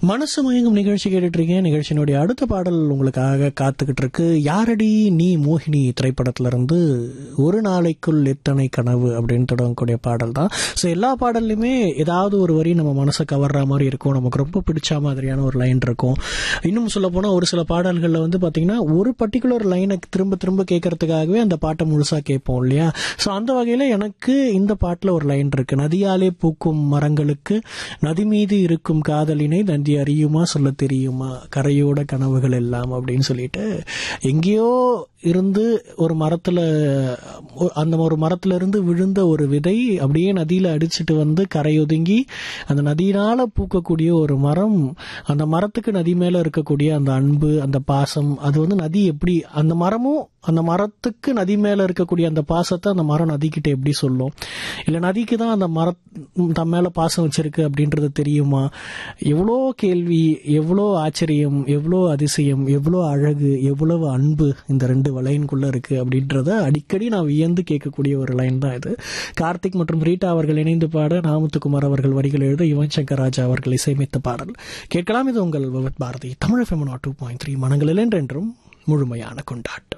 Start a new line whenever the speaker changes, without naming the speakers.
மனசு மயங்கும் நிகழ்ச்சி கேட்டுட்டு இருக்கேன் நிகழ்ச்சியினுடைய அடுத்த பாடல் உங்களுக்காக காத்துக்கிட்டு இருக்கு யாரடி நீ மோகினி திரைப்படத்துல இருந்து ஒரு நாளைக்குள் எத்தனை கனவு அப்படின்னு தொடங்கக்கூடிய பாடல் தான் ஸோ எல்லா பாடல்லையுமே ஏதாவது ஒரு வரி நம்ம மனசை கவர்ற மாதிரி இருக்கும் நமக்கு ரொம்ப பிடிச்ச மாதிரியான ஒரு லைன் இருக்கும் இன்னும் சொல்ல போனா ஒரு சில பாடல்களில் வந்து பாத்தீங்கன்னா ஒரு பர்டிகுலர் லைனை திரும்ப திரும்ப கேட்கறதுக்காகவே அந்த பாட்டை முழுசா கேட்போம் இல்லையா ஸோ அந்த வகையில எனக்கு இந்த பாட்டுல ஒரு லைன் இருக்கு நதியாலே பூக்கும் மரங்களுக்கு நதி மீது இருக்கும் காதலினை நந்தி அறியுமா சொல்ல தெரியுமா கரையோட கனவுகள் எல்லாம் அப்படின்னு சொல்லிட்டு எங்கேயோ இருந்து ஒரு மரத்துல ஒ- அந்த ஒரு மரத்துல இருந்து விழுந்த ஒரு விதை அப்படியே நதியில அடிச்சிட்டு வந்து கரையொதுங்கி அந்த நதியினால பூக்கக்கூடிய ஒரு மரம் அந்த மரத்துக்கு நதி மேல இருக்கக்கூடிய அந்த அன்பு அந்த பாசம் அது வந்து நதி எப்படி அந்த மரமும் அந்த மரத்துக்கு நதி மேல இருக்கக்கூடிய அந்த பாசத்தை அந்த மரம் நதிக்கிட்ட எப்படி சொல்லும் இல்ல நதிக்கு தான் அந்த மர தம் மேல பாசம் வச்சிருக்கு அப்படின்றது தெரியுமா எவ்வளோ கேள்வி எவ்வளோ ஆச்சரியம் எவ்வளோ அதிசயம் எவ்வளோ அழகு எவ்வளவு அன்பு இந்த ரெண்டு லைனுக்குள்ள இருக்கு அப்படின்றத அடிக்கடி நான் வியந்து கேட்கக்கூடிய ஒரு லைன் தான் இது கார்த்திக் மற்றும் ரீட்டா அவர்கள் இணைந்து பாட நாமத்துக்குமார் அவர்கள் வரிகள் எழுத யுவன் சங்கர் ராஜா அவர்கள் இசையமைத்த பாடல் கேட்கலாம் இது உங்கள் விவத் பாரதி தமிழ் ஃபெமனா டூ பாயிண்ட் த்ரீ மனங்களில் என்றென்றும் முழுமையான கொண்டாட்டம்